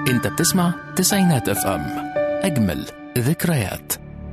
انت بتسمع تسعينات اف ام اجمل ذكريات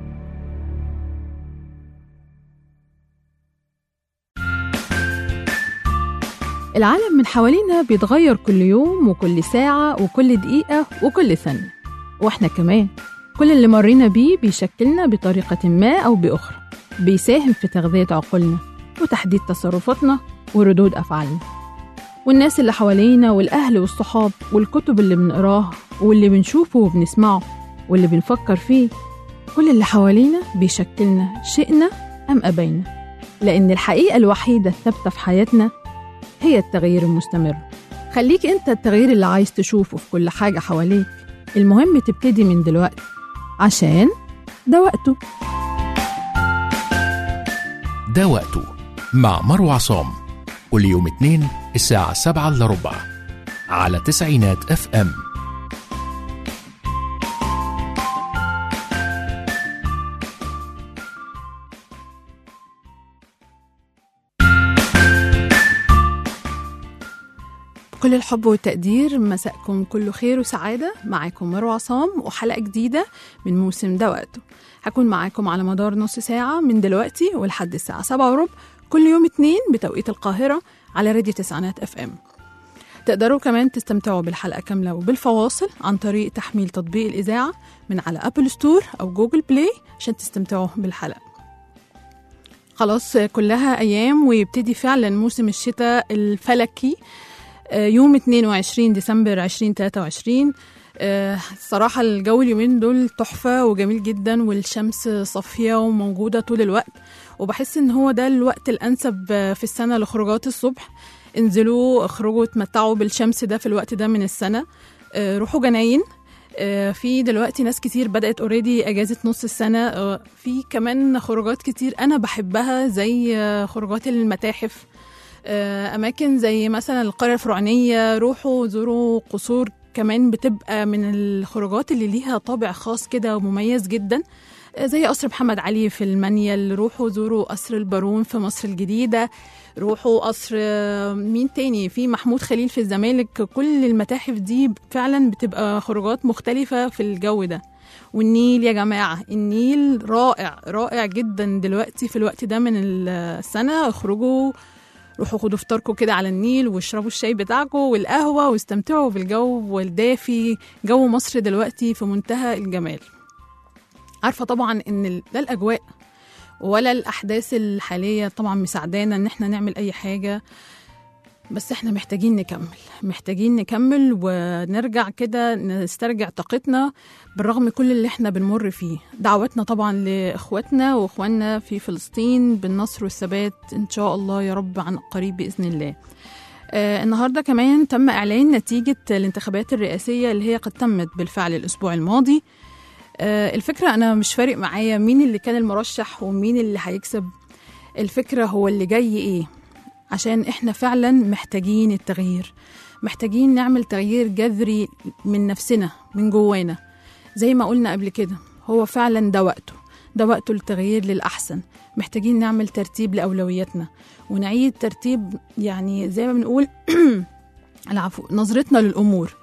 العالم من حوالينا بيتغير كل يوم وكل ساعة وكل دقيقة وكل ثانية وإحنا كمان كل اللي مرينا بيه بيشكلنا بطريقة ما أو بأخرى بيساهم في تغذية عقولنا وتحديد تصرفاتنا وردود أفعالنا والناس اللي حوالينا والأهل والصحاب والكتب اللي بنقراها واللي بنشوفه وبنسمعه واللي بنفكر فيه كل اللي حوالينا بيشكلنا شئنا أم أبينا لأن الحقيقة الوحيدة الثابتة في حياتنا هي التغيير المستمر خليك انت التغيير اللي عايز تشوفه في كل حاجة حواليك المهم تبتدي من دلوقتي عشان ده وقته ده وقته مع مروة عصام كل يوم اثنين الساعة سبعة إلا ربع على تسعينات اف ام كل الحب والتقدير مساءكم كله خير وسعادة معاكم مروة عصام وحلقة جديدة من موسم ده وقته هكون معاكم على مدار نص ساعة من دلوقتي ولحد الساعة سبعة وربع كل يوم اتنين بتوقيت القاهرة على راديو تسعينات اف ام تقدروا كمان تستمتعوا بالحلقة كاملة وبالفواصل عن طريق تحميل تطبيق الإذاعة من على أبل ستور أو جوجل بلاي عشان تستمتعوا بالحلقة خلاص كلها أيام ويبتدي فعلا موسم الشتاء الفلكي آه، يوم 22 ديسمبر 2023 آه، الصراحة الجو اليومين دول تحفة وجميل جدا والشمس صافية وموجودة طول الوقت وبحس ان هو ده الوقت الانسب آه، في السنة لخروجات الصبح انزلوا اخرجوا اتمتعوا بالشمس ده في الوقت ده من السنة آه، روحوا جناين آه، في دلوقتي ناس كتير بدأت اوريدي اجازة نص السنة آه، في كمان خروجات كتير انا بحبها زي آه، خروجات المتاحف آه، اماكن زي مثلا القريه الفرعونيه روحوا زوروا قصور كمان بتبقى من الخروجات اللي ليها طابع خاص كده ومميز جدا آه، زي قصر محمد علي في المنيل روحوا زوروا قصر البارون في مصر الجديده روحوا قصر آه، مين تاني في محمود خليل في الزمالك كل المتاحف دي فعلا بتبقى خروجات مختلفه في الجو ده والنيل يا جماعة النيل رائع رائع جدا دلوقتي في الوقت ده من السنة اخرجوا روحوا خدوا فطاركم كده على النيل واشربوا الشاي بتاعكم والقهوة واستمتعوا بالجو الدافي جو مصر دلوقتي في منتهى الجمال عارفة طبعا ان ال- لا الأجواء ولا الأحداث الحالية طبعا مساعدانا ان احنا نعمل أي حاجة بس احنا محتاجين نكمل محتاجين نكمل ونرجع كده نسترجع طاقتنا بالرغم كل اللي احنا بنمر فيه دعوتنا طبعا لاخواتنا واخواننا في فلسطين بالنصر والثبات ان شاء الله يا رب عن قريب باذن الله آه النهارده كمان تم اعلان نتيجه الانتخابات الرئاسيه اللي هي قد تمت بالفعل الاسبوع الماضي آه الفكره انا مش فارق معايا مين اللي كان المرشح ومين اللي هيكسب الفكره هو اللي جاي ايه عشان احنا فعلا محتاجين التغيير محتاجين نعمل تغيير جذري من نفسنا من جوانا زي ما قلنا قبل كده هو فعلا ده وقته ده وقته التغيير للأحسن محتاجين نعمل ترتيب لأولوياتنا ونعيد ترتيب يعني زي ما بنقول العفو نظرتنا للأمور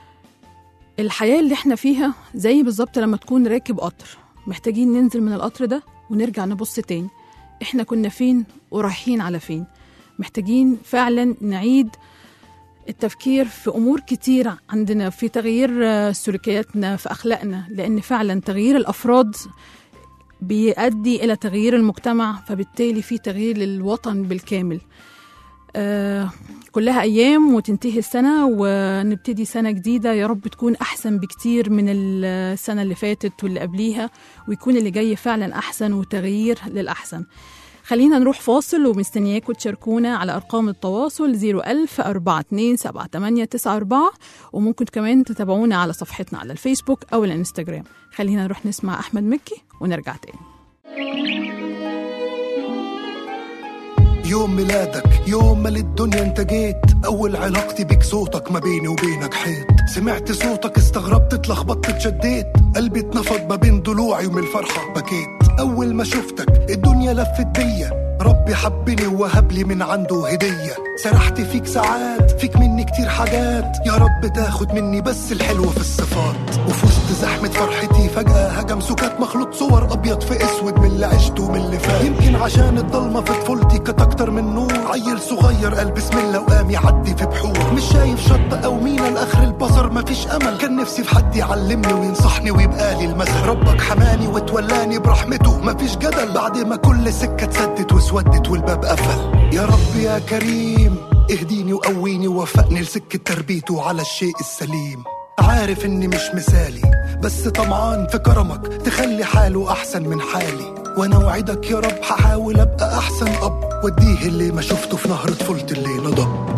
الحياة اللي احنا فيها زي بالظبط لما تكون راكب قطر محتاجين ننزل من القطر ده ونرجع نبص تاني احنا كنا فين ورايحين على فين محتاجين فعلا نعيد التفكير في امور كتير عندنا في تغيير آه، سلوكياتنا في اخلاقنا لان فعلا تغيير الافراد بيؤدي الى تغيير المجتمع فبالتالي في تغيير للوطن بالكامل آه كلها ايام وتنتهي السنه ونبتدي سنه جديده يا رب تكون احسن بكتير من السنه اللي فاتت واللي قبليها ويكون اللي جاي فعلا احسن وتغيير للاحسن خلينا نروح فاصل ومستنياكم تشاركونا على أرقام التواصل 01000 427 وممكن كمان تتابعونا على صفحتنا على الفيسبوك أو الانستجرام خلينا نروح نسمع أحمد مكي ونرجع تاني يوم ميلادك يوم ما للدنيا انت جيت اول علاقتي بيك صوتك ما بيني وبينك حيط سمعت صوتك استغربت اتلخبطت اتشديت قلبي اتنفض ما بين ضلوعي ومن الفرحة بكيت اول ما شفتك الدنيا لفت بيا ربي حبني ووهب لي من عنده هدية سرحت فيك ساعات فيك مني كتير حاجات يا رب تاخد مني بس الحلو في الصفات وفي وسط زحمة فرحتي فجأة هجم سكات مخلوط صور أبيض في أسود من اللي عشته ومن اللي فات يمكن عشان الضلمة في طفولتي كانت أكتر من نور عيل صغير قال بسم الله وقام يعدي في بحور مش شايف شط أو مينا لآخر البصر مفيش أمل كان نفسي في حد يعلمني وينصحني ويبقى لي المثل ربك حماني وتولاني برحمته مفيش جدل بعد ما كل سكة اتسدت واسودت والباب قفل يا رب يا كريم اهديني وقويني ووفقني لسكة تربيته على الشيء السليم عارف اني مش مثالي بس طمعان في كرمك تخلي حاله احسن من حالي وانا وعدك يا رب هحاول ابقى احسن اب واديه اللي ما شفته في نهر طفولتي اللي نضب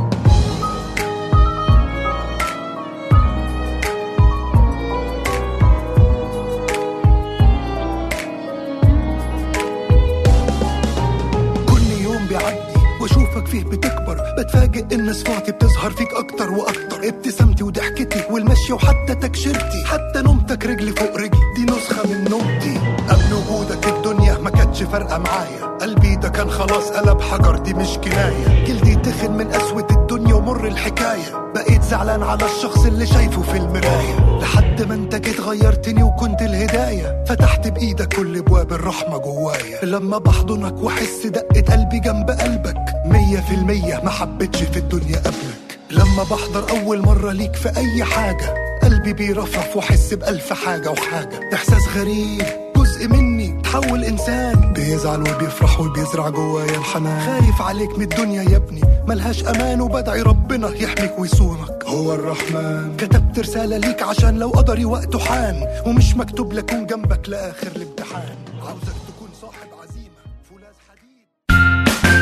كل يوم بيعدي واشوفك فيه بتكبر بتفاجئ ان صفاتي بتظهر فيك اكتر واكتر ابتسامتي وضحكتي والمشي وحتى تكشيرتي حتى نومتك رجلي فوق رجلي دي نسخة من نومتي قبل وجودك الدنيا ما كانتش فارقة معايا قلبي ده كان خلاص قلب حجر دي مش كناية جلدي تخن من قسوة الدنيا ومر الحكاية بقيت زعلان على الشخص اللي شايفه في المراية لحد ما انت جيت غيرتني وكنت الهداية فتحت بإيدك كل ابواب الرحمة جوايا لما بحضنك واحس دقة قلبي جنب قلبك مية في المية ما حبيتش في الدنيا قبلك لما بحضر أول مرة ليك في أي حاجة قلبي بيرفرف واحس بألف حاجة وحاجة إحساس غريب جزء مني تحول إنسان بيزعل وبيفرح وبيزرع جوايا الحنان خايف عليك من الدنيا يا ابني ملهاش أمان وبدعي ربنا يحميك ويصونك هو الرحمن كتبت رسالة ليك عشان لو قدري وقته حان ومش مكتوب لكون جنبك لآخر الامتحان عاوزك تكون صاحب عزيمة فولاذ حديد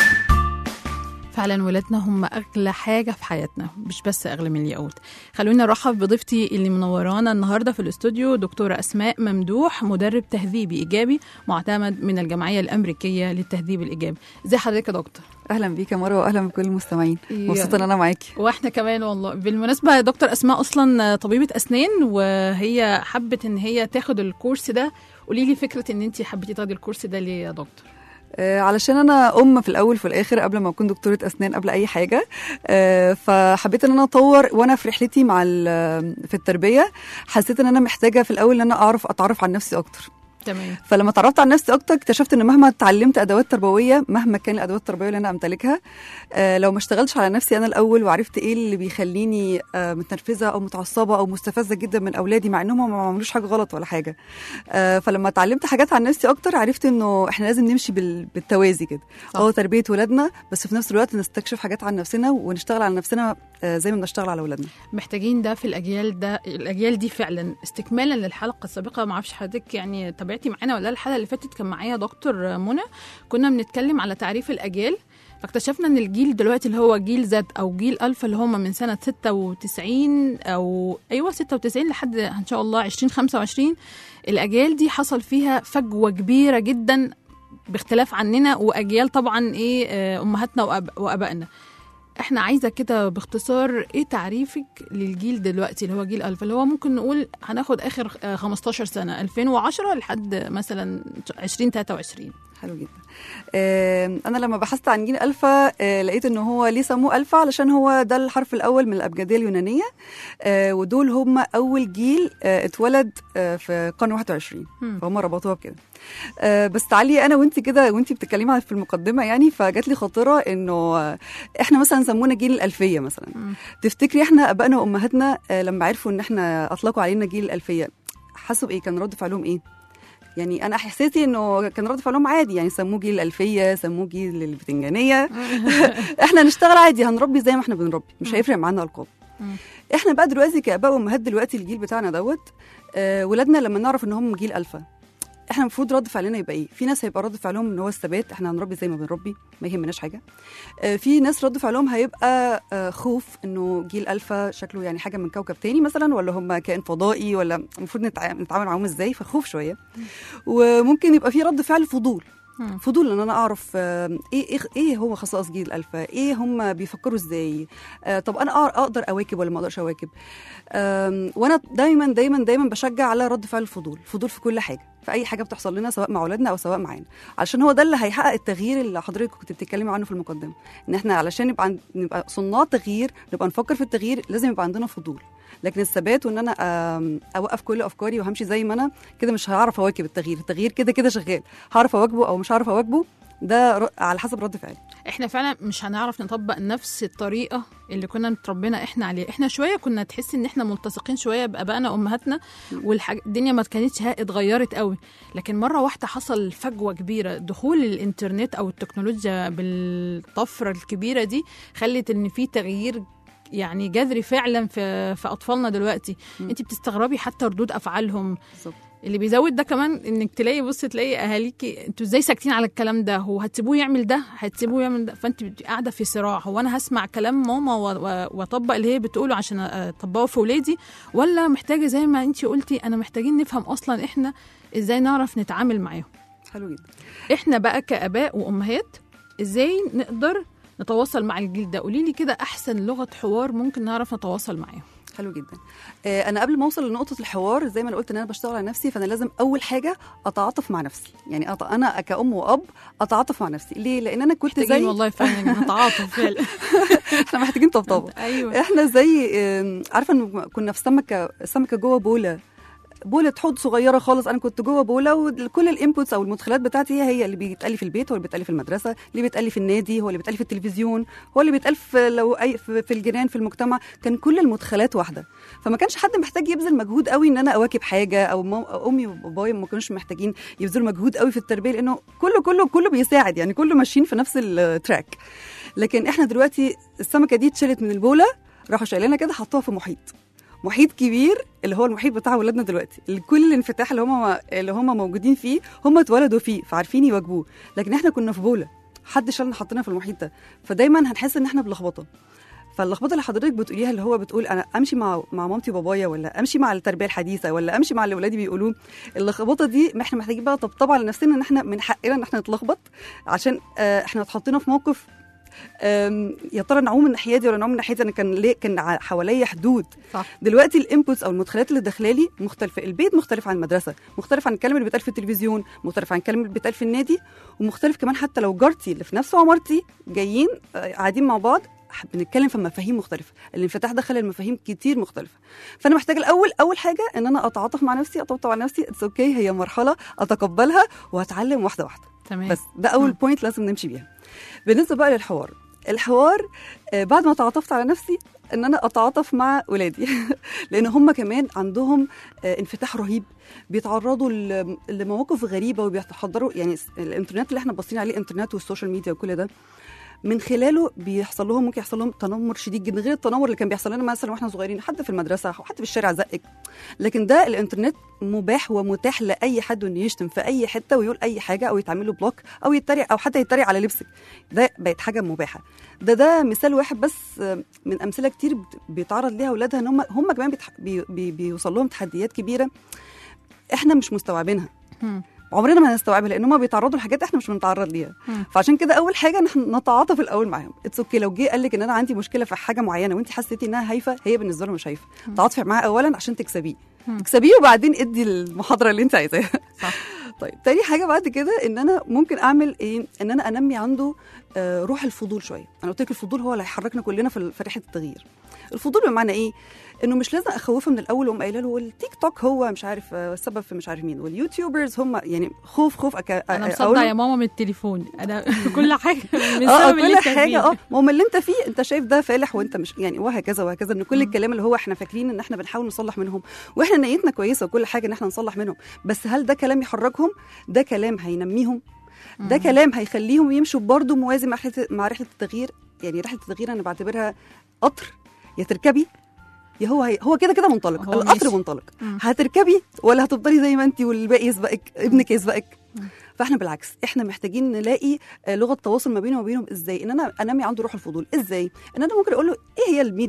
فعلا ولادنا هم اغلى حاجه في حياتنا مش بس اغلى من الياقوت خلونا نرحب بضيفتي اللي منورانا النهارده في الاستوديو دكتوره اسماء ممدوح مدرب تهذيبي ايجابي معتمد من الجمعيه الامريكيه للتهذيب الايجابي ازي حضرتك يا دكتور اهلا بيك يا مروه واهلا بكل المستمعين يا- مبسوطه ان انا معاكي واحنا كمان والله بالمناسبه يا دكتور اسماء اصلا طبيبه اسنان وهي حبت ان هي تاخد الكورس ده قولي لي فكره ان انت حبيتي تاخدي الكورس ده ليه يا دكتور آه علشان انا ام في الاول وفي الاخر قبل ما اكون دكتوره اسنان قبل اي حاجه آه فحبيت ان انا اطور وانا في رحلتي مع ال- في التربيه حسيت ان انا محتاجه في الاول ان انا اعرف اتعرف عن نفسي اكتر تمام فلما اتعرفت على نفسي اكتر اكتشفت ان مهما اتعلمت ادوات تربويه مهما كان الادوات التربويه اللي انا امتلكها آه لو ما اشتغلتش على نفسي انا الاول وعرفت ايه اللي بيخليني آه متنرفزه او متعصبه او مستفزه جدا من اولادي مع انهم ما عملوش حاجه غلط ولا حاجه آه فلما اتعلمت حاجات عن نفسي اكتر عرفت انه احنا لازم نمشي بال- بالتوازي كده صح. اه تربيه ولادنا بس في نفس الوقت نستكشف حاجات عن نفسنا ونشتغل على نفسنا آه زي ما بنشتغل على ولادنا محتاجين ده في الاجيال ده الاجيال دي فعلا استكمالا للحلقه السابقه ما اعرفش حضرتك يعني تابعتي معانا ولا لا، الحلقه اللي فاتت كان معايا دكتور منى كنا بنتكلم على تعريف الاجيال فاكتشفنا ان الجيل دلوقتي اللي هو جيل زد او جيل الفا اللي هم من سنه 96 او ايوه 96 لحد ان شاء الله 2025 الاجيال دي حصل فيها فجوه كبيره جدا باختلاف عننا واجيال طبعا ايه آه، امهاتنا وأب- وابائنا احنا عايزه كده باختصار ايه تعريفك للجيل دلوقتي اللي هو جيل الفا اللي هو ممكن نقول هناخد اخر آه، 15 سنه 2010 لحد مثلا 2023 حلو جدا آه، انا لما بحثت عن جيل الفا آه، لقيت ان هو ليه سموه الفا علشان هو ده الحرف الاول من الابجديه اليونانيه آه، ودول هم اول جيل آه، اتولد آه، في القرن 21 مم. فهم ربطوها بكده آه، بس تعالي انا وانت كده وانت بتتكلمي في المقدمه يعني فجات لي خاطره انه آه، احنا مثلا سمونا جيل الالفيه مثلا مم. تفتكري احنا ابائنا وامهاتنا آه، لما عرفوا ان احنا اطلقوا علينا جيل الالفيه حسوا بايه كان رد فعلهم ايه يعني انا احساسي انه كان رد فعلهم عادي يعني سموه جيل الالفيه سموه جيل البتنجانيه احنا نشتغل عادي هنربي زي ما احنا بنربي مش مم. هيفرق معانا القاب مم. احنا بقى دلوقتي كاباء وامهات دلوقتي الجيل بتاعنا دوت آه ولادنا لما نعرف ان هم جيل الفا احنا المفروض رد فعلنا يبقى ايه في ناس هيبقى رد فعلهم ان هو الثبات احنا هنربي زي ما بنربي ما يهمناش حاجه آه في ناس رد فعلهم هيبقى آه خوف انه جيل الفا شكله يعني حاجه من كوكب تاني مثلا ولا هم كائن فضائي ولا المفروض نتع- نتعامل معاهم ازاي فخوف شويه وممكن يبقى في رد فعل فضول مم. فضول ان انا اعرف آه، ايه ايه ايه هو خصائص جيل الالفا ايه هم بيفكروا ازاي آه، طب انا أقر- اقدر اواكب ولا ما اقدرش اواكب آم، وانا دايما دايما دايما بشجع على رد فعل الفضول الفضول في كل حاجه في اي حاجه بتحصل لنا سواء مع اولادنا او سواء معانا علشان هو ده اللي هيحقق التغيير اللي حضرتك كنت بتتكلمي عنه في المقدمه ان احنا علشان نبقى عن... نبقى صناع تغيير نبقى نفكر في التغيير لازم يبقى عندنا فضول لكن الثبات وان انا آم، اوقف كل افكاري وهمشي زي ما انا كده مش هعرف اواكب التغيير التغيير كده كده شغال هعرف اواكبه او مش هعرف اواكبه ده ر... على حسب رد فعلي احنا فعلا مش هنعرف نطبق نفس الطريقه اللي كنا متربينا احنا عليها احنا شويه كنا تحس ان احنا ملتصقين شويه بابائنا وامهاتنا والدنيا ما كانتش ها- اتغيرت قوي لكن مره واحده حصل فجوه كبيره دخول الانترنت او التكنولوجيا بالطفره الكبيره دي خلت ان في تغيير يعني جذري فعلا في في اطفالنا دلوقتي مم. انت بتستغربي حتى ردود افعالهم بالظبط اللي بيزود ده كمان انك تلاقي بص تلاقي اهاليكي انتوا ازاي ساكتين على الكلام ده هو هتسيبوه يعمل ده هتسيبوه يعمل ده فانت بتبقي قاعده في صراع هو انا هسمع كلام ماما و- و- واطبق اللي هي بتقوله عشان اطبقه في ولادي ولا محتاجه زي ما انت قلتي انا محتاجين نفهم اصلا احنا ازاي نعرف نتعامل معاهم حلو جدا احنا بقى كاباء وامهات ازاي نقدر نتواصل مع الجيل ده قولي لي كده احسن لغه حوار ممكن نعرف نتواصل معاهم حلو جدا آه، انا قبل ما اوصل لنقطه الحوار زي ما انا قلت ان انا بشتغل على نفسي فانا لازم اول حاجه اتعاطف مع نفسي يعني أط... انا كأم واب اتعاطف مع نفسي ليه لان انا كنت محتاجين زي والله فعلا نتعاطف فعلا احنا محتاجين طبطبه ايوه احنا زي آم، عارفه ان كنا في سمكه السمكه جوه بوله بولة حوض صغيرة خالص أنا كنت جوه بولة وكل الانبوتس أو المدخلات بتاعتي هي هي اللي بيتقال لي في البيت هو اللي بيتقال لي في المدرسة اللي بيتقال لي في النادي هو اللي بيتقال لي في التلفزيون هو اللي بيتقال في لو أي في في الجيران في المجتمع كان كل المدخلات واحدة فما كانش حد محتاج يبذل مجهود قوي إن أنا أواكب حاجة أو مو- أو أمي وبابايا ما كانوش محتاجين يبذلوا مجهود قوي في التربية لأنه كله كله كله بيساعد يعني كله ماشيين في نفس التراك لكن احنا دلوقتي السمكة دي اتشالت من البولة راحوا شايلينها كده حطوها في محيط محيط كبير اللي هو المحيط بتاع ولادنا دلوقتي اللي كل الانفتاح اللي هم اللي هم موجودين فيه هم اتولدوا فيه فعارفين يواجهوه لكن احنا كنا في بوله حد شالنا حطينا في المحيط ده فدايما هنحس ان احنا بلخبطه فاللخبطه اللي حضرتك بتقوليها اللي هو بتقول انا امشي مع مع مامتي وبابايا ولا امشي مع التربيه الحديثه ولا امشي مع اللي ولادي بيقولوه اللخبطه دي ما احنا محتاجين بقى طبطبه على نفسنا ان احنا من حقنا ان احنا نتلخبط عشان آه، احنا اتحطينا في موقف آم، يا ترى نعوم من الناحيه دي ولا نعوم من الناحيه دي انا كان ليه كان ع- حواليا حدود صح دلوقتي الانبوتس او المدخلات اللي داخله لي مختلفه البيت مختلف عن المدرسه مختلف عن الكلام اللي بيتقال في التلفزيون مختلف عن الكلام اللي بيتقال في النادي ومختلف كمان حتى لو جارتي اللي في نفس عمارتي جايين آه، قاعدين مع بعض ح- بنتكلم في مفاهيم مختلفه الانفتاح دخل المفاهيم كتير مختلفه فانا محتاجه الاول اول حاجه ان انا اتعاطف مع نفسي اطبطب على نفسي اتس اوكي هي مرحله اتقبلها وهتعلم واحده واحده تمام بس ده اول مم. بوينت لازم نمشي بيها بالنسبه بقى للحوار الحوار آه، بعد ما تعاطفت على نفسي ان انا اتعاطف مع ولادي لان هم كمان عندهم آه، انفتاح رهيب بيتعرضوا ل- لمواقف غريبه وبيتحضروا يعني س- الانترنت اللي احنا باصين عليه الانترنت والسوشيال ميديا وكل ده من خلاله بيحصل لهم ممكن يحصل لهم تنمر شديد جدا غير التنمر اللي كان بيحصل لنا مثلا واحنا صغيرين حد في المدرسه او حد في الشارع زقك لكن ده الانترنت مباح ومتاح لاي حد انه يشتم في اي حته ويقول اي حاجه او يتعمل له بلوك او يتريق او حتى يتريق على لبسك ده بقت حاجه مباحه ده ده مثال واحد بس آه، من امثله كتير بت- بيتعرض ليها اولادها ان هم هم كمان بيتح... بي... بي... بيوصل لهم تحديات كبيره احنا مش مستوعبينها مم. عمرنا ما هنستوعبها لان هم بيتعرضوا لحاجات احنا مش بنتعرض ليها مم. فعشان كده اول حاجه نحن نتعاطف الاول معاهم اتس اوكي لو جه قال لك ان انا عندي مشكله في حاجه معينه وانت حسيتي انها هايفه هي بالنسبه له مش هايفه تعاطفي معاه اولا عشان تكسبيه مم. تكسبيه وبعدين ادي المحاضره اللي انت عايزاها صح طيب تاني حاجه بعد كده ان انا ممكن اعمل ايه ان انا انمي عنده آه، روح الفضول شويه انا قلت لك الفضول هو اللي هيحركنا كلنا في في رحله التغيير الفضول بمعنى ايه انه مش لازم اخوفه من الاول واقوم قايله له والتيك توك هو مش عارف آه، السبب في مش عارف مين واليوتيوبرز هم يعني خوف خوف أك... انا أقول مصدع له- يا ماما من التليفون انا في كل حاجه من اه سبب اللي كل انت حاجه فيه. اه ما هو من اللي انت فيه انت شايف ده فالح وانت مش يعني وهكذا وهكذا ان كل الكلام اللي هو احنا فاكرين ان احنا بنحاول نصلح منهم واحنا نيتنا كويسه وكل حاجه ان احنا نصلح منهم بس هل ده كلام يحركهم ده كلام هينميهم ده مم. كلام هيخليهم يمشوا برضه موازي مع رحله مع رحله التغيير يعني رحله التغيير انا بعتبرها قطر يا تركبي يا هو هي هو كده كده منطلق هو القطر ماشي. منطلق مم. هتركبي ولا هتفضلي زي ما انت والباقي يسبقك ابنك يسبقك مم. فاحنا بالعكس احنا محتاجين نلاقي آه، لغه تواصل ما بينه وبينهم ازاي ان انا انمي عنده روح الفضول ازاي ان انا ممكن اقول له ايه هي الميديا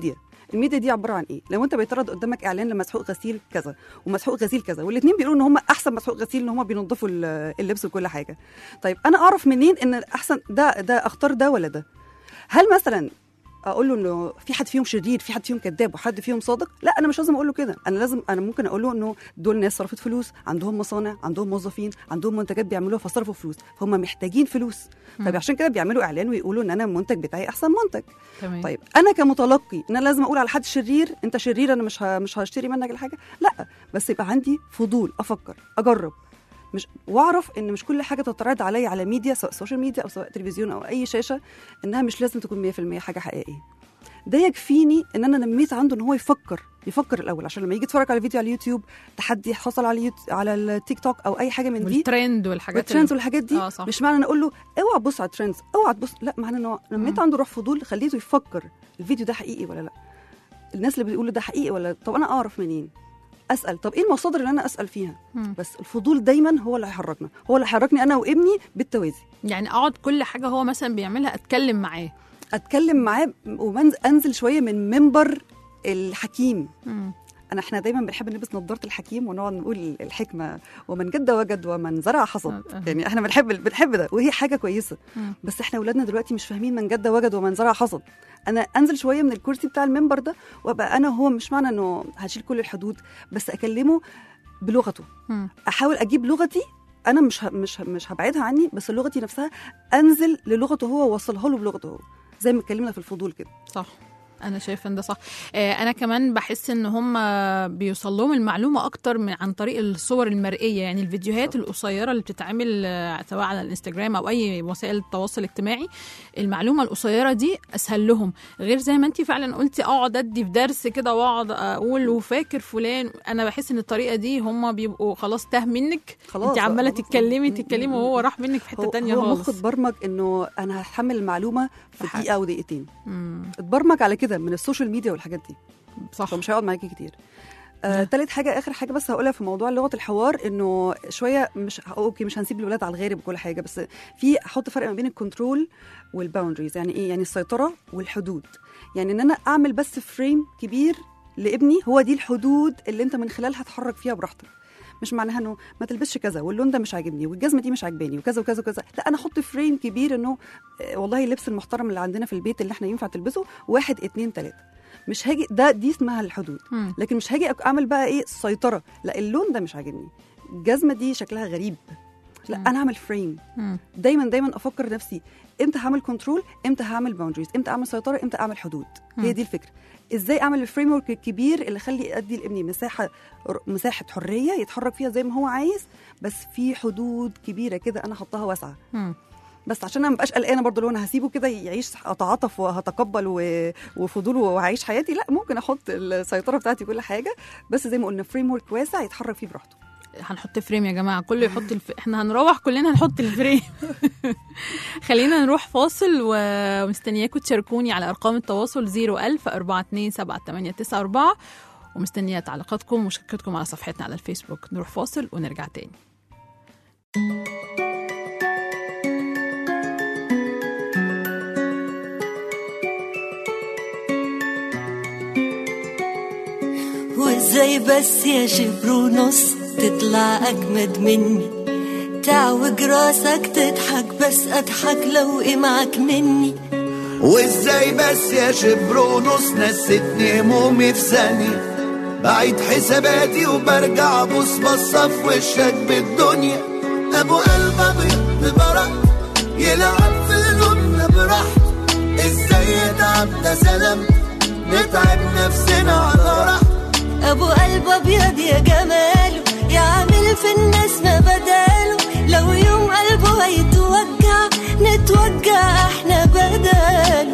الميديا دي عباره عن ايه لو انت بيتعرض قدامك اعلان لمسحوق غسيل كذا ومسحوق غسيل كذا والاثنين بيقولوا ان هم احسن مسحوق غسيل ان هم بينظفوا ال- اللبس وكل حاجه طيب انا اعرف منين ان احسن ده ده اختار ده ولا ده هل مثلا اقول له انه في حد فيهم شرير في حد فيهم كذاب وحد فيهم صادق لا انا مش لازم اقول له كده انا لازم انا ممكن اقول له انه دول ناس صرفت فلوس عندهم مصانع عندهم موظفين عندهم منتجات بيعملوها فصرفوا فلوس فهم محتاجين فلوس طيب عشان كده بيعملوا اعلان ويقولوا ان انا المنتج بتاعي احسن منتج تمام طيب انا كمتلقي ان انا لازم اقول على حد شرير انت شرير انا مش ه... مش هشتري منك الحاجه لا بس يبقى عندي فضول افكر اجرب مش واعرف ان مش كل حاجه تتعرض عليا على ميديا سواء سوشيال ميديا او سواء تلفزيون او اي شاشه انها مش لازم تكون 100% حاجه حقيقيه ده يكفيني ان انا نميت عنده ان هو يفكر يفكر الاول عشان لما يجي يتفرج على فيديو على اليوتيوب تحدي حصل على اليوت... على التيك توك او اي حاجه من دي والترند والحاجات والترندز اللي- والحاجات دي اه صح مش معنى ان اقول له اوعى تبص على الترندز اوعى تبص لا معنى انه لما انت عنده روح فضول خليته يفكر الفيديو ده حقيقي ولا لا الناس اللي بيقولوا ده حقيقي ولا طب انا اعرف منين اسال طب ايه المصادر اللي انا اسال فيها مم. بس الفضول دايما هو اللي هيحركنا هو اللي هيحركني انا وابني بالتوازي يعني اقعد كل حاجه هو مثلا بيعملها اتكلم معاه اتكلم معاه وانزل شويه من منبر الحكيم مم. انا احنا دايما بنحب نلبس نظاره الحكيم ونقعد نقول الحكمه ومن جد وجد ومن زرع حصد أه. يعني احنا بنحب بنحب ده وهي حاجه كويسه مم. بس احنا اولادنا دلوقتي مش فاهمين من جد وجد ومن زرع حصد انا انزل شويه من الكرسي بتاع المنبر ده وابقى انا وهو مش معنى انه هشيل كل الحدود بس اكلمه بلغته مم. احاول اجيب لغتي انا مش ه- مش ه- مش هبعدها عني بس لغتي نفسها انزل للغته هو واوصلها له بلغته هو زي ما اتكلمنا في الفضول كده صح انا شايفه ان ده صح آه انا كمان بحس ان هم بيوصل لهم المعلومه اكتر من عن طريق الصور المرئيه يعني الفيديوهات القصيره اللي بتتعمل آه، سواء على الانستجرام او اي وسائل التواصل الاجتماعي المعلومه القصيره دي اسهل لهم غير زي ما انت فعلا قلتي اقعد ادي في درس كده واقعد اقول وفاكر فلان انا بحس ان الطريقه دي هم بيبقوا خلاص تاه منك خلاص انت عماله خلاص. تتكلمي م- م- تتكلمي م- وهو راح منك في حته هو, تانية هو خالص مخ اتبرمج انه انا هحمل المعلومه في فح- دقيقه او دقيقتين مم، اتبرمج على كده من السوشيال ميديا والحاجات دي صح فمش هيقعد معاكي كتير آه، تالت حاجة آخر حاجة بس هقولها في موضوع لغة الحوار إنه شوية مش أوكي مش هنسيب الولاد على الغارب وكل حاجة بس في أحط فرق ما بين الكنترول والباوندريز يعني إيه؟ يعني السيطرة والحدود يعني إن أنا أعمل بس فريم كبير لابني هو دي الحدود اللي أنت من خلالها تحرك فيها براحتك مش معناها انه ما تلبسش كذا واللون ده مش عاجبني والجزمه دي مش عاجباني وكذا وكذا وكذا لا انا احط فريم كبير انه آه، والله اللبس المحترم اللي عندنا في البيت اللي احنا ينفع تلبسه واحد اتنين تلاته مش هاجي ده دي اسمها الحدود مم. لكن مش هاجي أك- اعمل بقى ايه سيطره لا اللون ده مش عاجبني الجزمه دي شكلها غريب لا مم. انا اعمل فريم مم. دايما دايما افكر نفسي امتى هعمل كنترول امتى هعمل باوندريز امتى اعمل سيطره امتى اعمل حدود مم. هي دي الفكره ازاي اعمل الفريم ورك الكبير اللي يخلي ادي لابني مساحه مساحه حريه يتحرك فيها زي ما هو عايز بس في حدود كبيره كده انا حطها واسعه مم. بس عشان انا مبقاش قلقانه برضو لو انا هسيبه كده يعيش اتعاطف وهتقبل و... وفضول وهعيش حياتي لا ممكن احط السيطره بتاعتي كل حاجه بس زي ما قلنا فريم ورك واسع يتحرك فيه براحته هنحط فريم يا جماعه كله يحط الف... احنا هنروح كلنا هنحط الفريم خلينا نروح فاصل ومستنياكم تشاركوني على ارقام التواصل 01000 427 ومستنيه تعليقاتكم ومشاركتكم على صفحتنا على الفيسبوك نروح فاصل ونرجع تاني وازاي بس يا شبر ونص تطلع اجمد مني تعوج راسك تضحك بس اضحك لو ايه معاك مني وازاي بس يا شبر ونص نستني همومي في ثانية بعيد حساباتي وبرجع ابص بصة في وشك بالدنيا ابو قلب ابيض ببرق يلعب في قلوبنا براحته ازاي يتعب ده سلام نتعب نفسنا على راحته ابو قلب ابيض يا جماله يعمل في الناس ما بداله لو يوم قلبه هيتوجع نتوجع احنا بداله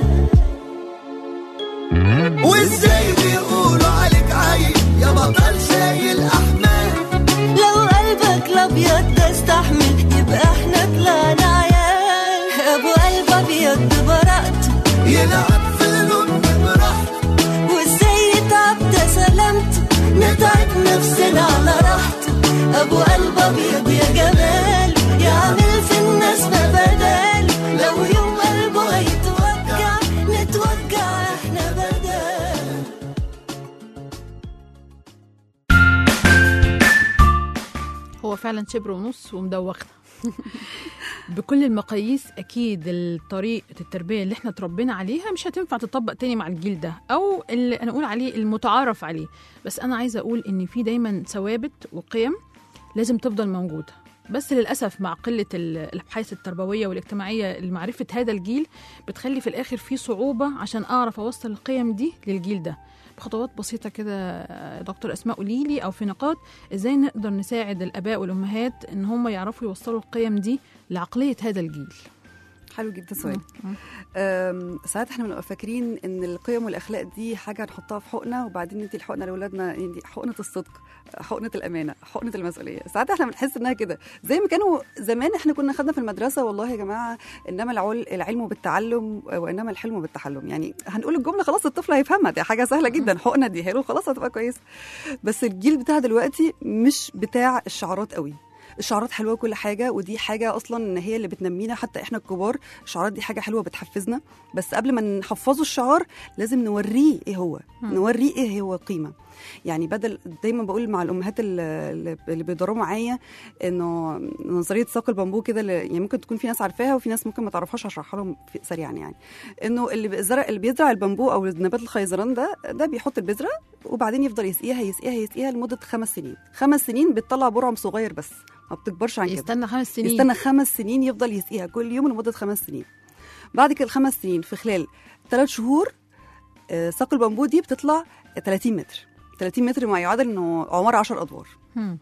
وازاي بيقولوا عليك عيل يا بطل شايل احمال لو قلبك الابيض ده استحمل يبقى احنا طلعنا عيال ابو قلب ابيض ببراءته يلعب في قلوبنا براحته وازاي يتعب ده سلامته نتعب نفسنا على راحته ابو قلب ابيض يا جمال يعمل في الناس ما بداله لو يوم قلبه هيتوجع نتوجع احنا بداله هو فعلا شبر ونص ومدوخنا بكل المقاييس اكيد الطريقه التربيه اللي احنا اتربينا عليها مش هتنفع تطبق تاني مع الجيل ده او اللي انا اقول عليه المتعارف عليه بس انا عايزه اقول ان في دايما ثوابت وقيم لازم تفضل موجوده بس للاسف مع قله ال- الابحاث التربويه والاجتماعيه لمعرفه هذا الجيل بتخلي في الاخر في صعوبه عشان اعرف اوصل القيم دي للجيل ده بخطوات بسيطه كده يا دكتور اسماء قولي لي او في نقاط ازاي نقدر نساعد الاباء والامهات ان هم يعرفوا يوصلوا القيم دي لعقليه هذا الجيل حلو جدا سؤال أم، ساعات احنا بنبقى فاكرين ان القيم والاخلاق دي حاجه هنحطها في حقنه وبعدين ندي الحقنه لاولادنا يعني حقنه الصدق حقنه الامانه حقنه المسؤوليه ساعات احنا بنحس انها كده زي ما كانوا زمان احنا كنا خدنا في المدرسه والله يا جماعه انما العل- العلم بالتعلم وانما الحلم بالتحلم يعني هنقول الجمله خلاص الطفل هيفهمها دي حاجه سهله جدا حقنه اديها له خلاص هتبقى كويسه بس الجيل بتاع دلوقتي مش بتاع الشعارات قوي الشعارات حلوه وكل حاجه ودي حاجه اصلا ان هي اللي بتنمينا حتى احنا الكبار الشعارات دي حاجه حلوه بتحفزنا بس قبل ما نحفظه الشعار لازم نوريه ايه هو نوريه ايه هو قيمه يعني بدل دايما بقول مع الامهات اللي اللي بيدربوا معايا انه نظريه ساق البامبو كده اللي- يعني ممكن تكون في ناس عارفاها وفي ناس ممكن ما تعرفهاش هشرحها لهم في- سريعا يعني انه اللي بيزرع اللي بيزرع البامبو او نبات الخيزران ده ده بيحط البذره وبعدين يفضل يسقيها يسقيها يسقيها لمده خمس سنين خمس سنين بتطلع برعم صغير بس ما بتكبرش عن كده يستنى خمس سنين يستنى خمس سنين يفضل يسقيها كل يوم لمده خمس سنين بعد كده الخمس سنين في خلال ثلاث شهور آه، ساق البامبو دي بتطلع 30 متر 30 متر ما يعادل انه عماره 10 ادوار مم.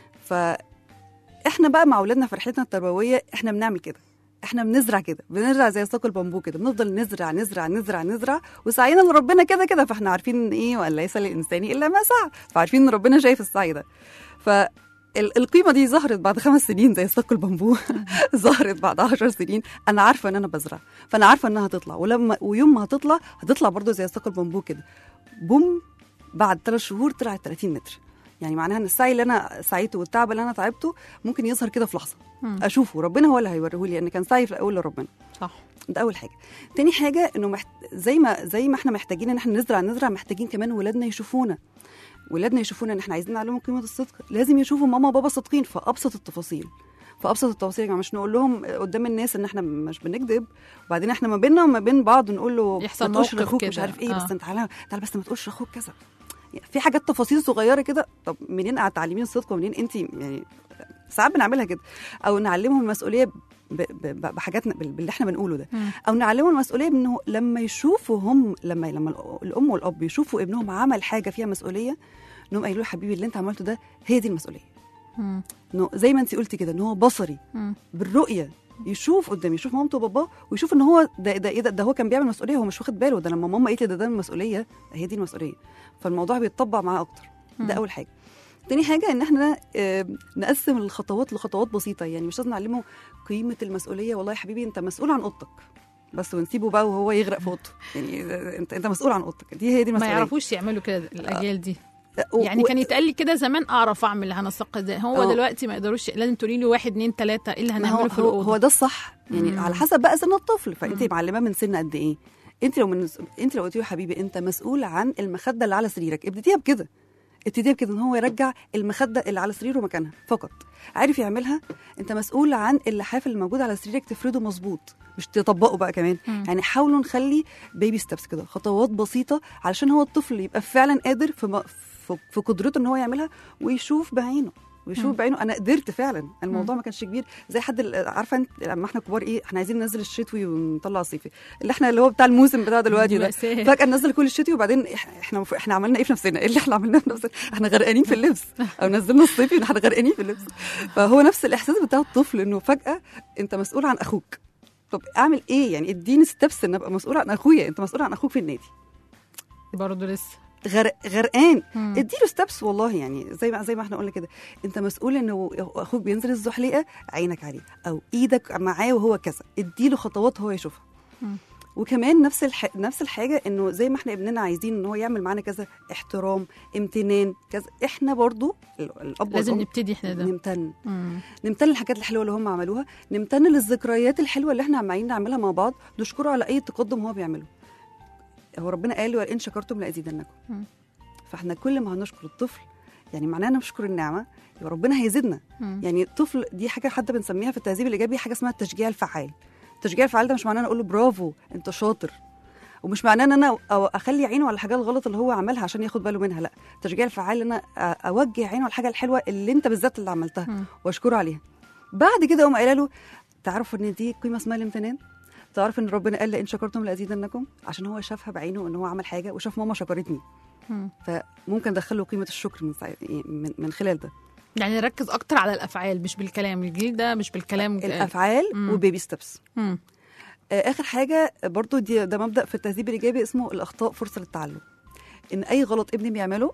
فاحنا بقى مع اولادنا في رحلتنا التربويه احنا بنعمل كده احنا بنزرع كده بنزرع زي ساق البامبو كده بنفضل نزرع نزرع نزرع نزرع وسعينا لربنا كده كده فاحنا عارفين ان ايه وان ليس للانسان الا ما سعى فعارفين ان ربنا شايف السعي ده ف ال- القيمه دي ظهرت بعد خمس سنين زي ساق البامبو ظهرت بعد عشر سنين انا عارفه ان انا بزرع فانا عارفه انها هتطلع ولما ويوم ما هتطلع هتطلع برضو زي ساق البامبو كده بوم بعد ثلاث شهور طلعت 30 متر يعني معناها ان السعي اللي انا سعيته والتعب اللي انا تعبته ممكن يظهر كده في لحظه مم. اشوفه ربنا هو اللي هيوريه لي لان كان سعي في الاول لربنا صح ده اول حاجه تاني حاجه انه محت... زي ما زي ما احنا محتاجين ان احنا نزرع نزرع محتاجين كمان ولادنا يشوفونا ولادنا يشوفونا ان احنا عايزين نعلمهم قيمه الصدق لازم يشوفوا ماما وبابا صادقين في ابسط التفاصيل في ابسط التفاصيل يا جماعه مش نقول لهم قدام الناس ان احنا مش بنكذب وبعدين احنا ما بيننا وما بين بعض نقول له يحصل ما تقولش موقف لاخوك كده. مش عارف ايه آه. بس انت تعالى تعالى بس ما تقولش لاخوك كذا يعني في حاجات تفاصيل صغيره كده طب منين هتعلمين الصدق ومنين انت يعني ساعات بنعملها كده او نعلمهم المسؤوليه ب- ب- ب- بحاجاتنا بال- باللي احنا بنقوله ده مم. او نعلمهم المسؤوليه بانه لما يشوفوا هم لما لما الأ- الام والاب يشوفوا ابنهم عمل حاجه فيها مسؤوليه انهم قايلوا له حبيبي اللي انت عملته ده هي دي المسؤوليه مم. انه زي ما انت قلتي كده ان هو بصري مم. بالرؤيه يشوف قدام يشوف مامته وباباه ويشوف ان هو ده ده ايه ده, ده هو كان بيعمل مسؤوليه هو مش واخد باله ده لما ماما قالت لي ده ده المسؤوليه هي دي المسؤوليه فالموضوع بيتطبق معاه اكتر ده مم. اول حاجه تاني حاجه ان احنا آه، نقسم الخطوات لخطوات بسيطه يعني مش لازم نعلمه قيمه المسؤوليه والله يا حبيبي انت مسؤول عن اوضتك بس ونسيبه بقى وهو يغرق في اوضته يعني آه، انت انت مسؤول عن اوضتك دي هي دي ما المسؤوليه يعرفوش يعملوا كده الاجيال دي و- يعني و- كان يتقال لي كده زمان اعرف اعمل هنسق ازاي هو آه. دلوقتي ما يقدروش لازم تقولي لي واحد اتنين تلاته ايه اللي ما هو هنعمله في هو, الاوضه هو ده الصح يعني مم. على حسب بقى سن الطفل فانت مم. معلماه من سن قد ايه انت لو من انت لو قلتي له يا حبيبي انت مسؤول عن المخده اللي على سريرك ابتديها بكده ابتديها بكده ان هو يرجع المخده اللي على سريره مكانها فقط عارف يعملها انت مسؤول عن اللحاف اللي موجود على سريرك تفرده مظبوط مش تطبقه بقى كمان مم. يعني حاولوا نخلي بيبي ستبس كده خطوات بسيطه علشان هو الطفل يبقى فعلا قادر في م- في- في قدرته ان هو يعملها ويشوف بعينه ويشوف مم. بعينه انا قدرت فعلا الموضوع ما كانش كبير زي حد ال- عارفه انت لما احنا كبار ايه احنا عايزين ننزل الشتوي ونطلع الصيفي اللي احنا اللي هو بتاع الموسم بتاع دلوقتي ده مأساة. فجاه ننزل كل الشتوي وبعدين إح- احنا مف- احنا عملنا ايه في نفسنا ايه اللي احنا عملناه في نفسنا احنا غرقانين في اللبس او نزلنا الصيفي احنا غرقانين في اللبس فهو نفس الاحساس بتاع الطفل انه فجاه انت مسؤول عن اخوك طب اعمل ايه يعني اديني ستبس ان ابقى مسؤول عن اخويا انت مسؤول عن اخوك في النادي برضه لسه غرق غرقان مم. اديله ستبس والله يعني زي ما زي ما احنا قلنا كده انت مسؤول انه اخوك بينزل الزحليقه عينك عليه او ايدك معاه وهو كذا اديله خطوات هو يشوفها مم. وكمان نفس الح... نفس الحاجه انه زي ما احنا ابننا عايزين ان هو يعمل معانا كذا احترام امتنان كذا احنا برضو ال- الاب لازم والأم نبتدي احنا ده نمتن مم. نمتن للحاجات الحلوه اللي هم عملوها نمتن للذكريات الحلوه اللي احنا عمالين نعملها مع بعض نشكره على اي تقدم هو بيعمله هو ربنا قال وان شكرتم لازيدنكم مم. فاحنا كل ما هنشكر الطفل يعني معناها انا بشكر النعمه يبقى ربنا هيزيدنا مم. يعني الطفل دي حاجه حتى بنسميها في التهذيب الايجابي حاجه اسمها التشجيع الفعال التشجيع الفعال ده مش معناه انا اقول له برافو انت شاطر ومش معناه ان انا أو اخلي عينه على الحاجات الغلط اللي هو عملها عشان ياخد باله منها لا التشجيع الفعال ان انا أ- اوجه عينه على الحاجه الحلوه اللي انت بالذات اللي عملتها مم. واشكره عليها بعد كده اقوم قايله له تعرف ان دي قيمه اسمها الامتنان تعرف ان ربنا قال لئن شكرتم لازيدنكم عشان هو شافها بعينه ان هو عمل حاجه وشاف ماما شكرتني مم. فممكن ادخله قيمه الشكر من, ساعة- من من خلال ده يعني نركز اكتر على الافعال مش بالكلام الجيل ده مش بالكلام الافعال مم. وبيبي ستبس مم. آه، اخر حاجه برضو دي ده مبدا في التهذيب الايجابي اسمه الاخطاء فرصه للتعلم ان اي غلط ابني بيعمله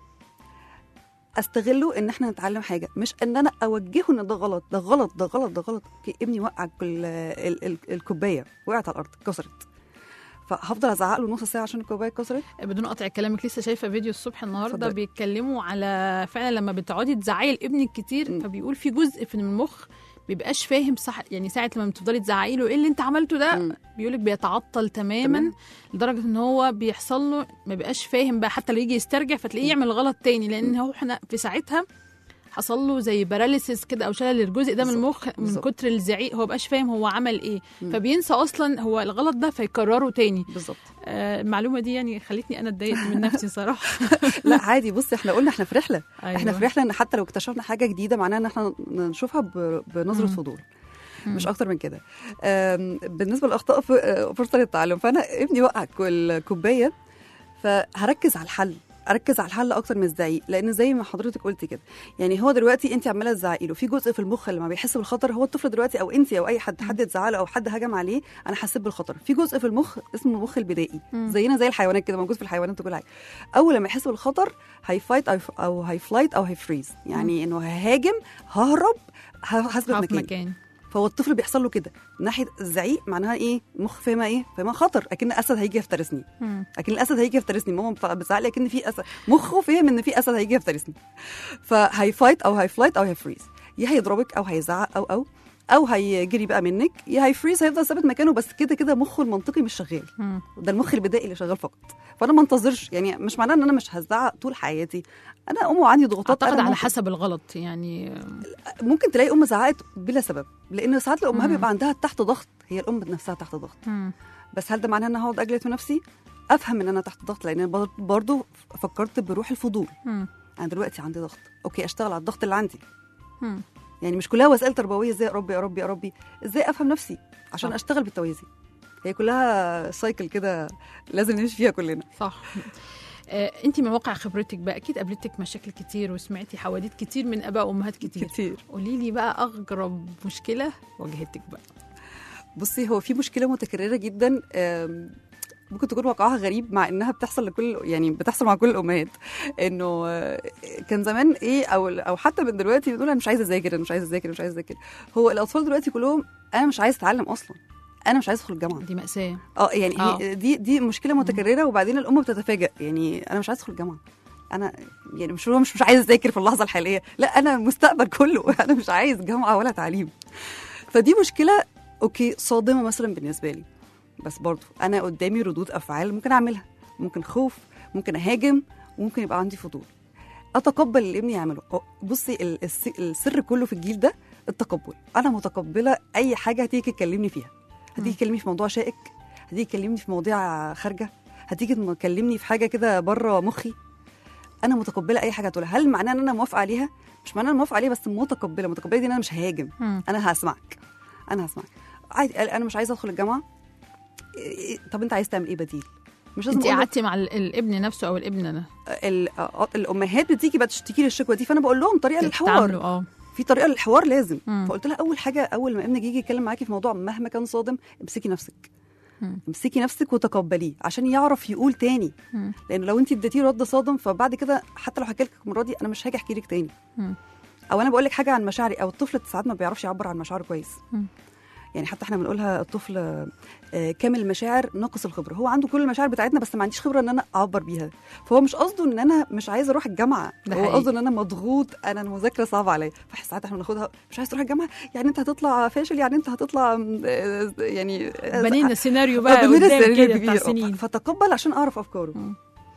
استغله ان احنا نتعلم حاجه مش ان انا اوجهه ان ده غلط ده غلط ده غلط ده غلط اوكي ابني وقع كل ال- ال- الكوبايه وقعت على الارض اتكسرت فهفضل ازعق له نص ساعه عشان الكوبايه اتكسرت بدون قطع كلامك لسه شايفه فيديو الصبح النهارده اتفضلي. بيتكلموا على فعلا لما بتقعدي تزعقي لابنك كتير مم. فبيقول في جزء في المخ بيبقاش فاهم صح يعني ساعه لما بتفضلي تزعقي له ايه اللي انت عملته ده مم. بيقولك بيتعطل تماما تمام. لدرجه ان هو بيحصل له ما بيبقاش فاهم بقى حتى لو يجي يسترجع فتلاقيه يعمل غلط تاني لان هو احنا في ساعتها حصل له زي باراليسيس كده او شلل الجزء ده من بالظبط. المخ من بالظبط. كتر الزعيق هو بقاش فاهم هو عمل ايه مم. فبينسى اصلا هو الغلط ده فيكرره تاني بالظبط آه، المعلومه دي يعني خلتني انا اتضايقت من نفسي صراحه لا عادي بصي احنا قلنا احنا في رحله أيوة. احنا في رحله ان حتى لو اكتشفنا حاجه جديده معناها ان احنا نشوفها ب- بنظره مم. فضول مم. مش اكتر من كده آم، بالنسبه للاخطاء ف- آه، فرصه للتعلم فانا ابني وقع الكوبايه فهركز على الحل اركز على الحل اكتر من الزعيق لان زي ما حضرتك قلتي كده يعني هو دلوقتي انت عماله تزعقي له في جزء في المخ لما بيحس بالخطر هو الطفل دلوقتي او انت او اي حد حد اتزعق له او حد هجم عليه انا حسيت بالخطر في جزء في المخ اسمه المخ البدائي مم. زينا زي الحيوانات كده موجود في الحيوانات وكل حاجه اول لما يحس بالخطر هيفايت او او هيفلايت او هيفريز يعني انه ههاجم ههرب هثبت هقف مكاني مكان فهو الطفل بيحصل له كده ناحيه الزعيق معناها ايه المخ فاهمها ايه فاهمها خطر اكن اسد هيجي يفترسني مم. اكن الاسد هيجي يفترسني ماما بتع- بتزعق لي اكن في اسد مخه فهم ان في اسد هيجي يفترسني فهيفايت او هيفلايت او هيفريز يا هيضربك او هيزعق او او او هيجري بقى منك يا هيفريز هيفضل ثابت مكانه بس كده كده مخه المنطقي مش شغال مم. ده المخ البدائي اللي شغال فقط فانا ما انتظرش يعني مش معناه ان انا مش هزعق طول حياتي انا ام وعندي ضغوطات اعتقد أنا على ممكن- حسب الغلط يعني ممكن تلاقي ام زعقت بلا سبب لان ساعات الامهات مم. بيبقى عندها تحت ضغط هي الام نفسها تحت ضغط مم. بس هل ده معناه ان انا هقعد اجلد في نفسي افهم ان انا تحت ضغط لان أنا برضو فكرت بروح الفضول مم. انا دلوقتي عندي ضغط اوكي اشتغل على الضغط اللي عندي مم. يعني مش كلها وسائل تربويه ازاي يا ربي يا ربي يا ربي ازاي افهم نفسي عشان صح. اشتغل بالتوازي هي كلها سايكل كده لازم نمشي فيها كلنا صح آه، انت من واقع خبرتك بقى اكيد قابلتك مشاكل كتير وسمعتي حواديت كتير من اباء وامهات كتير كتير قولي لي بقى اغرب مشكله واجهتك بقى بصي هو في مشكله متكرره جدا آم، ممكن تكون واقعها غريب مع انها بتحصل لكل يعني بتحصل مع كل الامهات انه آه، كان زمان ايه او او حتى من دلوقتي بتقول انا مش عايزه اذاكر انا مش عايزه اذاكر مش عايزه اذاكر هو الاطفال دلوقتي كلهم انا مش عايز اتعلم اصلا انا مش عايز ادخل الجامعه دي ماساه اه يعني آه. هي دي دي مشكله متكرره وبعدين الام بتتفاجئ يعني انا مش عايز ادخل الجامعه انا يعني مش هو مش مش عايز اذاكر في اللحظه الحاليه لا انا المستقبل كله انا مش عايز جامعه ولا تعليم فدي مشكله اوكي صادمه مثلا بالنسبه لي بس برضو انا قدامي ردود افعال ممكن اعملها ممكن خوف ممكن اهاجم وممكن يبقى عندي فضول اتقبل اللي ابني يعمله أه، بصي ال- الس- السر كله في الجيل ده التقبل انا متقبله اي حاجه هتيجي تكلمني فيها هتيجي تكلمني في موضوع شائك هتيجي تكلمني في مواضيع خارجه هتيجي تكلمني في حاجه كده بره مخي انا متقبله اي حاجه تقولها هل معناه ان انا موافقه عليها مش معناه ان انا موافقه عليها بس متقبله متقبله دي ان انا مش ههاجم مم. انا هسمعك انا هسمعك عادي انا مش عايزه ادخل الجامعه إيه- طب انت عايز تعمل ايه بديل مش لازم انت أقول له- قعدتي مع ال- الابن نفسه او الابن ده ال- آه، الامهات بتيجي بقى تشتكي لي الشكوى دي فانا بقول لهم طريقه للحوار تتعاملوا اه في طريقه للحوار لازم مم. فقلت لها اول حاجه اول ما ابنك يجي يتكلم معاكي في موضوع مهما كان صادم امسكي نفسك مم. امسكي نفسك وتقبليه عشان يعرف يقول تاني مم. لان لو انت اديتيه رد صادم فبعد كده حتى لو حكيت لك المره دي انا مش هاجي احكي لك تاني مم. او انا بقول لك حاجه عن مشاعري او الطفل ساعات ما بيعرفش يعبر عن مشاعره كويس مم. يعني حتى احنا بنقولها الطفل آه، كامل المشاعر ناقص الخبره هو عنده كل المشاعر بتاعتنا بس ما عنديش خبره ان انا اعبر بيها فهو مش قصده ان انا مش عايزه اروح الجامعه ده هو حقيقي. قصده ان انا مضغوط انا المذاكره صعبه عليا فساعات احنا بناخدها مش عايز تروح الجامعه يعني انت هتطلع فاشل يعني انت هتطلع آه، يعني آه، بنينا سيناريو آه، بقى بنينا قدام سيناريو كده بتاع كبير. سنين فتقبل عشان اعرف افكاره مم.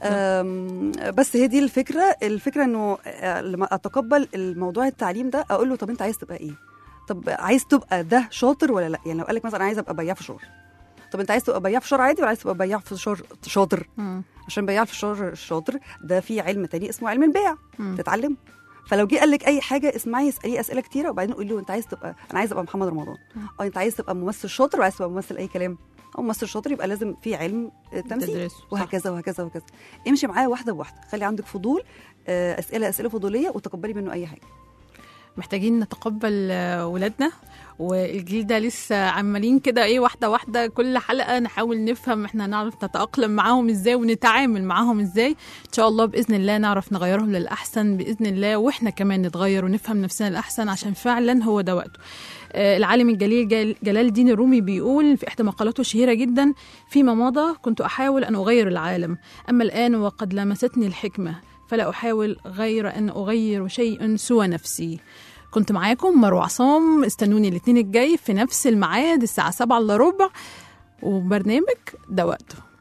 أم، بس هي دي الفكره الفكره انه آه، لما اتقبل الموضوع التعليم ده اقول له طب انت عايز تبقى ايه طب عايز تبقى ده شاطر ولا لا يعني لو قال لك مثلا عايز ابقى بياع فشار طب انت عايز تبقى بياع فشار عادي ولا عايز تبقى بياع فشار شاطر مم. عشان بياع الفشار الشاطر ده في علم تاني اسمه علم البيع مم. تتعلم فلو جه قال لك اي حاجه اسمعي اساليه اسئله كتيره وبعدين قولي له انت عايز تبقى انا عايز ابقى محمد رمضان اه انت عايز تبقى ممثل شاطر وعايز تبقى ممثل اي كلام او ممثل شاطر يبقى لازم في علم التمثيل تدرسه، صح. وهكذا وهكذا وهكذا امشي معاه واحده بواحده خلي عندك فضول آه، اسئله اسئله فضوليه وتقبلي منه اي حاجه محتاجين نتقبل آه، ولادنا والجيل ده لسه عمالين كده ايه واحده واحده كل حلقه نحاول نفهم احنا نعرف نتاقلم معاهم ازاي ونتعامل معاهم ازاي ان شاء الله باذن الله نعرف نغيرهم للاحسن باذن الله واحنا كمان نتغير ونفهم نفسنا الاحسن عشان فعلا هو ده وقته آه، العالم الجليل جل- جلال الدين الرومي بيقول في احدى مقالاته الشهيره جدا فيما مضى كنت احاول ان اغير العالم اما الان وقد لمستني الحكمه فلا احاول غير ان اغير شيء سوى نفسي كنت معاكم مروه عصام استنوني الاثنين الجاي في نفس الميعاد الساعه 7 الا ربع وبرنامج ده وقته